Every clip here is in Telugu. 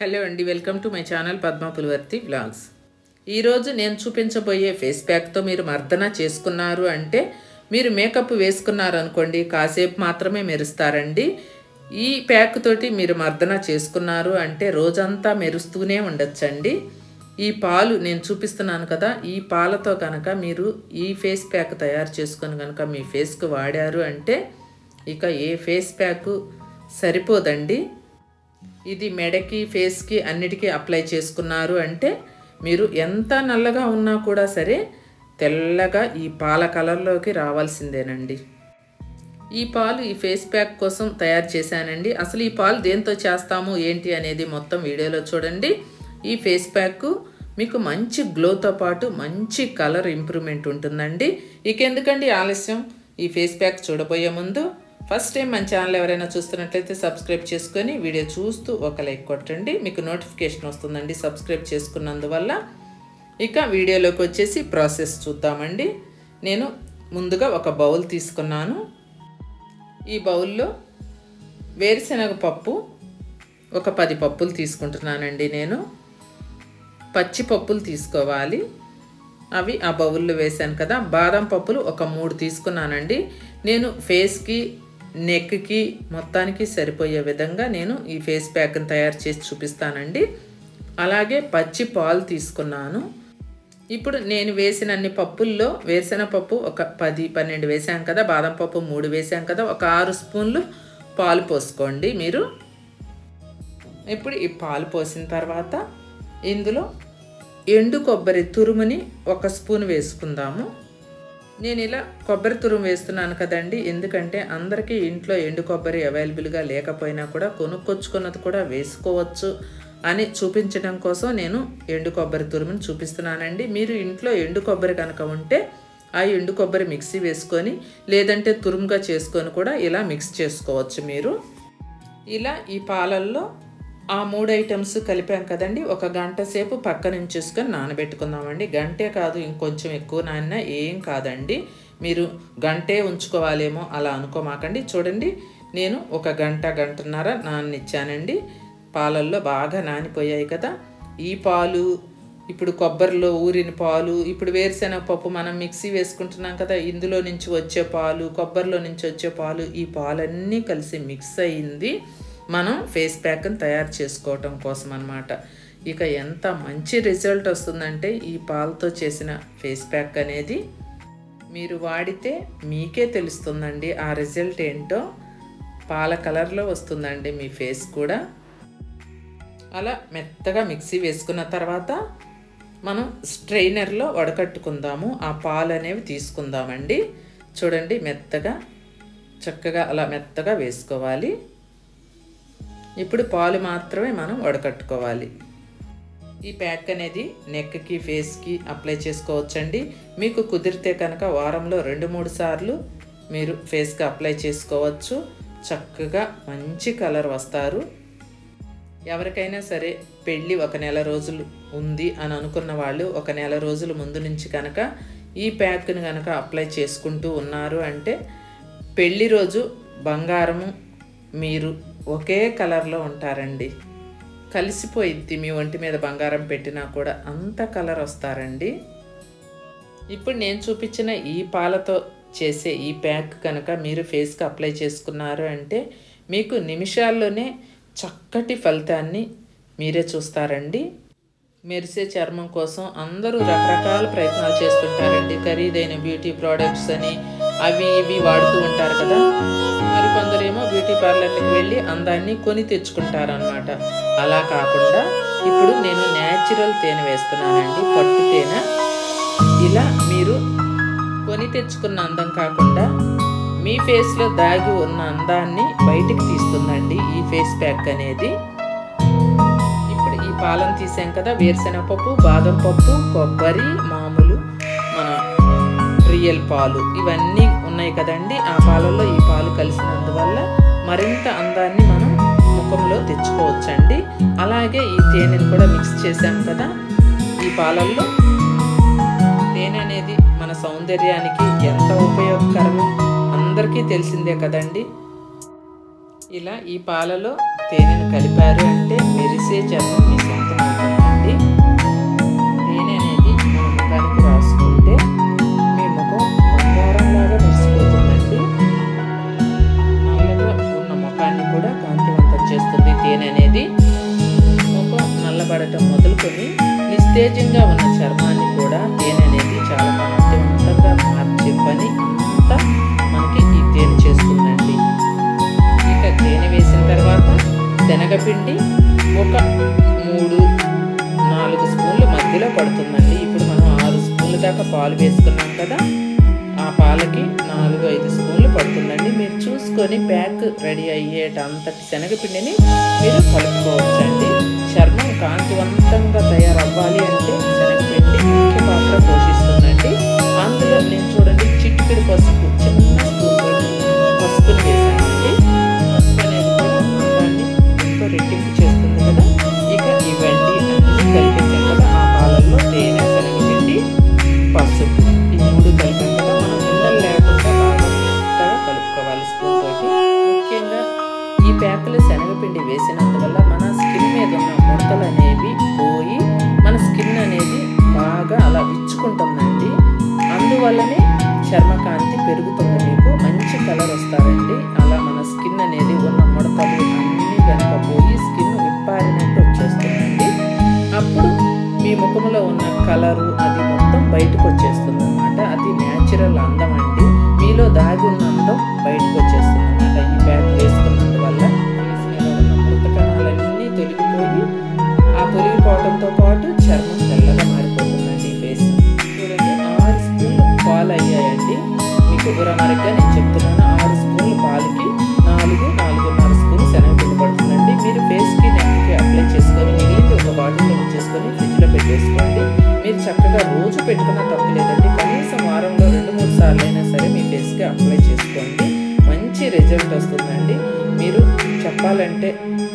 హలో అండి welcome to my channel Padma Pulivarthi blogs ఈరోజు నేను చూపించబోయే ఫేస్ ప్యాక్తో మీరు మర్దన చేసుకున్నారు అంటే మీరు మేకప్ వేసుకున్నారు అనుకోండి కాసేపు మాత్రమే మెరుస్తారండి ఈ ప్యాక్ తోటి మీరు మర్దన చేసుకున్నారు అంటే రోజంతా మెరుస్తూనే ఉండొచ్చండి ఈ పాలు నేను చూపిస్తున్నాను కదా ఈ పాలతో కనుక మీరు ఈ ఫేస్ ప్యాక్ తయారు చేసుకొని కనుక మీ ఫేస్కు వాడారు అంటే ఇక ఏ ఫేస్ ప్యాక్ సరిపోదండి ఇది మెడకి ఫేస్కి అన్నిటికీ అప్లై చేసుకున్నారు అంటే మీరు ఎంత నల్లగా ఉన్నా కూడా సరే తెల్లగా ఈ పాల కలర్లోకి రావాల్సిందేనండి ఈ పాలు ఈ ఫేస్ ప్యాక్ కోసం తయారు చేశానండి అసలు ఈ పాలు దేంతో చేస్తాము ఏంటి అనేది మొత్తం వీడియోలో చూడండి ఈ ఫేస్ ప్యాక్ మీకు మంచి గ్లోతో పాటు మంచి కలర్ ఇంప్రూవ్మెంట్ ఉంటుందండి ఇక ఎందుకండి ఆలస్యం ఈ ఫేస్ ప్యాక్ చూడబోయే ముందు ఫస్ట్ టైం మన ఛానల్ ఎవరైనా చూస్తున్నట్లయితే సబ్స్క్రైబ్ చేసుకొని వీడియో చూస్తూ ఒక లైక్ కొట్టండి మీకు నోటిఫికేషన్ వస్తుందండి సబ్స్క్రైబ్ చేసుకున్నందువల్ల ఇక వీడియోలోకి వచ్చేసి ప్రాసెస్ చూద్దామండి నేను ముందుగా ఒక బౌల్ తీసుకున్నాను ఈ బౌల్లో వేరుశనగ పప్పు ఒక పది పప్పులు తీసుకుంటున్నానండి నేను పచ్చి పప్పులు తీసుకోవాలి అవి ఆ బౌల్లో వేశాను కదా బాదం పప్పులు ఒక మూడు తీసుకున్నానండి నేను ఫేస్కి నెక్కి మొత్తానికి సరిపోయే విధంగా నేను ఈ ఫేస్ ప్యాక్ని తయారు చేసి చూపిస్తానండి అలాగే పచ్చి పాలు తీసుకున్నాను ఇప్పుడు నేను వేసిన అన్ని పప్పుల్లో వేసిన పప్పు ఒక పది పన్నెండు వేసాం కదా బాదం పప్పు మూడు వేసాం కదా ఒక ఆరు స్పూన్లు పాలు పోసుకోండి మీరు ఇప్పుడు ఈ పాలు పోసిన తర్వాత ఇందులో ఎండు కొబ్బరి తురుముని ఒక స్పూన్ వేసుకుందాము నేను ఇలా కొబ్బరి తురుము వేస్తున్నాను కదండి ఎందుకంటే అందరికీ ఇంట్లో ఎండు కొబ్బరి అవైలబుల్గా లేకపోయినా కూడా కొనుక్కొచ్చుకున్నది కూడా వేసుకోవచ్చు అని చూపించడం కోసం నేను ఎండు కొబ్బరి తురుముని చూపిస్తున్నానండి మీరు ఇంట్లో ఎండు కొబ్బరి కనుక ఉంటే ఆ ఎండు కొబ్బరి మిక్సీ వేసుకొని లేదంటే తురుముగా చేసుకొని కూడా ఇలా మిక్స్ చేసుకోవచ్చు మీరు ఇలా ఈ పాలల్లో ఆ మూడు ఐటమ్స్ కలిపాం కదండి ఒక గంట సేపు పక్కన ఉంచేసుకొని నానబెట్టుకుందామండి గంటే కాదు ఇంకొంచెం ఎక్కువ నానినా ఏం కాదండి మీరు గంటే ఉంచుకోవాలేమో అలా అనుకోమాకండి చూడండి నేను ఒక గంట గంటన్నర నాననిచ్చానండి పాలల్లో బాగా నానిపోయాయి కదా ఈ పాలు ఇప్పుడు కొబ్బరిలో ఊరిన పాలు ఇప్పుడు వేరుశెనగ పప్పు మనం మిక్సీ వేసుకుంటున్నాం కదా ఇందులో నుంచి వచ్చే పాలు కొబ్బరిలో నుంచి వచ్చే పాలు ఈ పాలన్నీ కలిసి మిక్స్ అయ్యింది మనం ఫేస్ ప్యాక్ని తయారు చేసుకోవటం కోసం అనమాట ఇక ఎంత మంచి రిజల్ట్ వస్తుందంటే ఈ పాలతో చేసిన ఫేస్ ప్యాక్ అనేది మీరు వాడితే మీకే తెలుస్తుందండి ఆ రిజల్ట్ ఏంటో పాల కలర్లో వస్తుందండి మీ ఫేస్ కూడా అలా మెత్తగా మిక్సీ వేసుకున్న తర్వాత మనం స్ట్రైనర్లో వడకట్టుకుందాము ఆ పాలు అనేవి తీసుకుందామండి చూడండి మెత్తగా చక్కగా అలా మెత్తగా వేసుకోవాలి ఇప్పుడు పాలు మాత్రమే మనం వడకట్టుకోవాలి ఈ ప్యాక్ అనేది నెక్కి ఫేస్కి అప్లై చేసుకోవచ్చండి మీకు కుదిరితే కనుక వారంలో రెండు మూడు సార్లు మీరు ఫేస్కి అప్లై చేసుకోవచ్చు చక్కగా మంచి కలర్ వస్తారు ఎవరికైనా సరే పెళ్ళి ఒక నెల రోజులు ఉంది అని అనుకున్న వాళ్ళు ఒక నెల రోజుల ముందు నుంచి కనుక ఈ ప్యాక్ని కనుక అప్లై చేసుకుంటూ ఉన్నారు అంటే పెళ్ళి రోజు బంగారము మీరు ఒకే కలర్లో ఉంటారండి కలిసిపోయిద్ది మీ ఒంటి మీద బంగారం పెట్టినా కూడా అంత కలర్ వస్తారండి ఇప్పుడు నేను చూపించిన ఈ పాలతో చేసే ఈ ప్యాక్ కనుక మీరు ఫేస్కి అప్లై చేసుకున్నారు అంటే మీకు నిమిషాల్లోనే చక్కటి ఫలితాన్ని మీరే చూస్తారండి మెరిసే చర్మం కోసం అందరూ రకరకాల ప్రయత్నాలు చేస్తుంటారండి ఖరీదైన బ్యూటీ ప్రోడక్ట్స్ అని అవి ఇవి వాడుతూ ఉంటారు కదా మరి కొందరేమో బ్యూటీ పార్లర్లకు వెళ్ళి అందాన్ని కొని తెచ్చుకుంటారనమాట అలా కాకుండా ఇప్పుడు నేను న్యాచురల్ తేనె వేస్తున్నానండి పట్టు తేనె ఇలా మీరు కొని తెచ్చుకున్న అందం కాకుండా మీ ఫేస్లో దాగి ఉన్న అందాన్ని బయటికి తీస్తుందండి ఈ ఫేస్ ప్యాక్ అనేది ఇప్పుడు ఈ పాలను తీసాం కదా వేరుశెనగ పప్పు బాదం పప్పు కొబ్బరి మామూలు మన రియల్ పాలు ఇవన్నీ ఉన్నాయి కదండి ఆ పాలల్లో ఈ పాలు కలిసినందువల్ల మరింత అందాన్ని మనం ముఖంలో తెచ్చుకోవచ్చండి అలాగే ఈ తేనెని కూడా మిక్స్ చేసాం కదా ఈ పాలల్లో తేనె అనేది మన సౌందర్యానికి ఎంత ఉపయోగకరమో అందరికీ తెలిసిందే కదండి ఇలా ఈ పాలలో తేనెను కలిపారు అంటే మెరిసే చర్మం మీ సొంతం అవుతుందండి తేనె అనేది మన ముఖానికి రాసుకుంటే మీ ముఖం బంగారంలాగా మెరిసిపోతుందండి నల్లగా ఉన్న ముఖాన్ని కూడా కాంతివంతం చేస్తుంది తేనె అనేది ముఖం నల్లబడటం మొదలుకొని నిస్తేజంగా ఉన్న చర్మాన్ని కూడా తేనె అనేది చాలా కాంతివంతంగా మార్చే పని అంతా మనకి ఈ తేనె చేస్తుందండి ఇక తేనె వేసిన తర్వాత శనగపిండి ఒక మూడు నాలుగు స్పూన్ల మధ్యలో పడుతుందండి ఇప్పుడు మనం ఆరు స్పూన్ల దాకా పాలు వేసుకున్నాం కదా ఆ పాలకి నాలుగు ఐదు స్పూన్లు పడుతుందండి మీరు చూసుకొని ప్యాక్ రెడీ అయ్యేటంతటి శనగపిండిని మీరు కలుపుకోవచ్చండి చర్మం కాంతివంతంగా తయారవ్వాలి అంటే శనగపిండి ముఖ్య పాత్ర పోషిస్తుందండి అందులో నేను చూడండి చిటికెడు పసుపు చిన్న స్పూన్ పసుపుని వేసానండి పసుపు అనేది కూడా అందాన్ని ఎంతో రెట్టింపు చేస్తుంది కదా ఇక ఇవన్నీ అన్నీ కలిపేసాం కదా ఆ పాలల్లో తేనె శనగపిండి పసుపు ఈ మూడు కలిపాం కదా మనం ఉండలు లేకుండా బాగా మెత్తగా కలుపుకోవాలి స్పూన్ తోటి ముఖ్యంగా ఈ ప్యాకులో శనగపిండి వేసినందువల్ల మన స్కిన్ మీద ఉన్న ముడతలు అనేవి పోయి మన స్కిన్ అనేది బాగా అలా విచ్చుకుంటుందండి అందువల్లనే చర్మకాంతి పెరుగుతుంది మీకు మంచి కలర్ వస్తారండి అలా మన స్కిన్ అనేది ఉన్న ముడతలు అన్నీ కనుక పోయి స్కిన్ విప్పారినట్టు వచ్చేస్తుందండి అప్పుడు మీ ముఖంలో ఉన్న కలరు అది మొత్తం బయటకు వచ్చేస్తుంది అనమాట అది న్యాచురల్ అందం అండి మీలో దాగి ఉన్న అందం బయటకు వచ్చేస్తుంది అనమాట ఈ ప్యాక్ వేసుకున్నందువల్ల ఫేస్ మీద ఉన్న మృత కణాలన్నీ తొలగిపోయి ఆ తొలగిపోవడంతో పాటు చర్మం తెల్లగా మారిపోతుందండి ఈ ఫేస్ చూడండి ఆరు స్పూన్లు పాలు అయ్యాయండి మీకు ఉరమరిగ్గా నేను చెప్తున్నాను ఆరు స్పూన్లు పాలకి నాలుగు నాలుగున్నర స్పూన్ శనగపిండి పడుతుందండి మీరు ఫేస్కి నెక్కి అప్లై చేసుకొని మిగిలింది ఒక బాటిల్లో ఉంచేసుకొని ఫ్రిడ్జ్లో పెట్టేసుకోండి మీరు చక్కగా రోజు పెట్టుకున్న తప్పు లేదండి కనీసం వారంలో రెండు మూడు సార్లు అయినా సరే మీ ఫేస్కి అప్లై చేసుకోండి మంచి రిజల్ట్ వస్తుందండి మీరు చెప్పాలంటే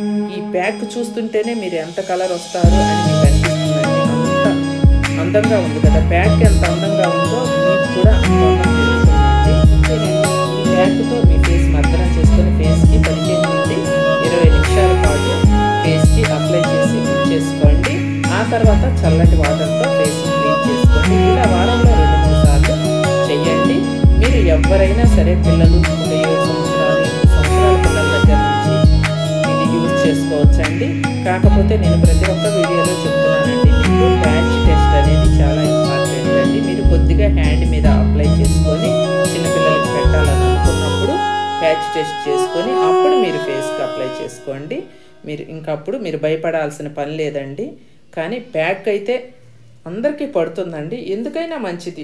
ఈ ప్యాక్ చూస్తుంటేనే మీరు ఎంత కలర్ వస్తారు అని మీకు అనిపిస్తుందండి అంత అందంగా ఉంది కదా ప్యాక్ ఎంత అందంగా ఉందో మీకు కూడా అంత అందం పెరుగుతుందండి ఈ ప్యాక్తో మీ ఫేస్ మర్దన చేసుకొని ఫేస్కి పదిహేను నుండి ఇరవై నిమిషాల పాటు ఫేస్కి అప్లై చేసి చేసుకోండి ఆ తర్వాత చల్లటి వాటర్తో ఫేస్ క్లీన్ చేసుకోండి ఇలా వారంలో రెండు మూడు సార్లు చెయ్యండి మీరు ఎవరైనా సరే పిల్లలు ఒక ఏడు సంవత్సరాలు ఎనిమిది సంవత్సరాల పిల్లల దగ్గర నుంచి ఇది యూజ్ చేసుకోవచ్చండి కాకపోతే నేను ప్రతి ఒక్క వీడియోలో చెప్తున్నానండి మీకు ప్యాచ్ టెస్ట్ అనేది చాలా ఇంపార్టెంట్ అండి మీరు కొద్దిగా హ్యాండ్ మీద అప్లై చేసుకొని చిన్నపిల్లలకి పెట్టాలని అనుకున్నప్పుడు ప్యాచ్ టెస్ట్ చేసుకొని అప్పుడు మీరు ఫేస్కి అప్లై చేసుకోండి మీరు ఇంకప్పుడు మీరు భయపడాల్సిన పని లేదండి కానీ ప్యాక్ అయితే అందరికీ పడుతుందండి ఎందుకైనా మంచిది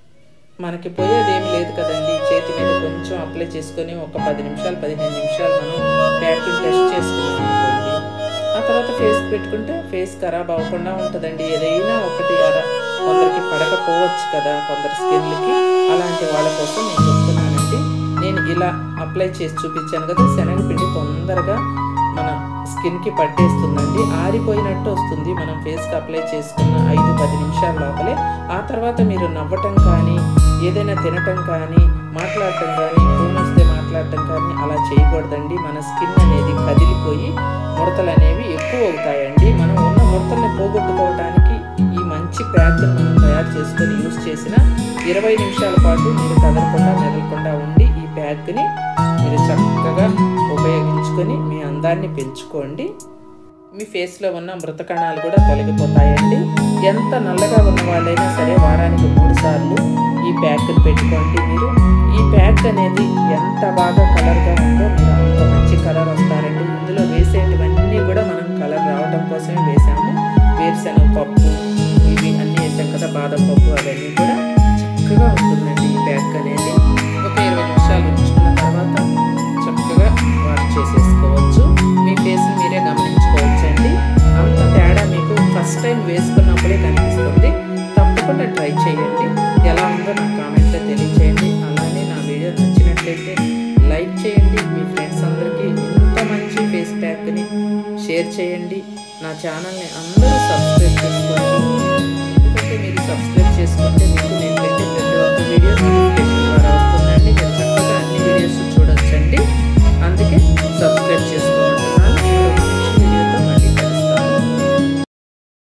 మనకి పోయేది ఏమి లేదు కదండి చేతి మీద కొంచెం అప్లై చేసుకొని ఒక పది నిమిషాలు పదిహేను నిమిషాలు మనం ప్యాక్ టెస్ట్ చేసుకున్నాం అనుకోండి ఆ తర్వాత ఫేస్ పెట్టుకుంటే ఫేస్ ఖరాబ్ అవ్వకుండా ఉంటుందండి ఏదైనా ఒకటి అర కొందరికి పడకపోవచ్చు కదా కొందరి స్కిన్లకి అలాంటి వాళ్ళ కోసం నేను చెప్తున్నానండి నేను ఇలా అప్లై చేసి చూపించాను కదా శనగపిండి తొందరగా మన స్కిన్కి పట్టేస్తుందండి ఆరిపోయినట్టు వస్తుంది మనం ఫేస్కి అప్లై చేసుకున్న ఐదు పది నిమిషాల లోపలే ఆ తర్వాత మీరు నవ్వటం కానీ ఏదైనా తినటం కానీ మాట్లాడటం కానీ ఫోన్ వస్తే మాట్లాడటం కానీ అలా చేయకూడదండి మన స్కిన్ అనేది కదిలిపోయి ముడతలు అనేవి ఎక్కువ అవుతాయండి మనం ఉన్న ముడతల్ని పోగొట్టుకోవడానికి ఈ మంచి ప్యాక్ని మనం తయారు చేసుకొని యూస్ చేసిన ఇరవై నిమిషాల పాటు మీరు కదలకుండా మెదలకుండా ఉండి ఈ ప్యాక్ని మీరు చక్కగా ఉపయోగించుకొని మీ అందాన్ని పెంచుకోండి మీ ఫేస్లో ఉన్న మృత కణాలు కూడా తొలగిపోతాయండి ఎంత నల్లగా ఉన్న వాళ్ళైనా సరే వారానికి మూడు సార్లు ఈ ప్యాక్ని పెట్టుకోండి మీరు ఈ ప్యాక్ అనేది ఎంత బాగా కలర్గా ఉందో మీరు అంత మంచి కలర్ వస్తారండి ఇందులో వేసేటివన్నీ కూడా మనం కలర్ రావడం కోసమే వేసాము వేరుశనగ పప్పు ఇవి అన్నీ వేసాం కదా బాదం పప్పు అవన్నీ కూడా చక్కగా ఉంటుందండి ఈ ప్యాక్ అనేది ఒక ఇరవై నిమిషాలు ఉంచుకున్న తర్వాత చక్కగా వాష్ చేసేసుకోవచ్చు మీ ఫేస్ని మీరే గమనించుకోవచ్చండి అంత తేడా మీకు ఫస్ట్ టైం వేసుకున్నప్పుడే కనిపిస్తుంది తప్పకుండా ట్రై చేయండి ఎలా ఉందో నాకు కామెంట్లో తెలియచేయండి అలానే నా వీడియో నచ్చినట్లయితే లైక్ చేయండి మీ ఫ్రెండ్స్ అందరికీ ఇంత మంచి ఫేస్ ప్యాక్ని షేర్ చేయండి నా ఛానల్ని అందరూ సబ్స్క్రైబ్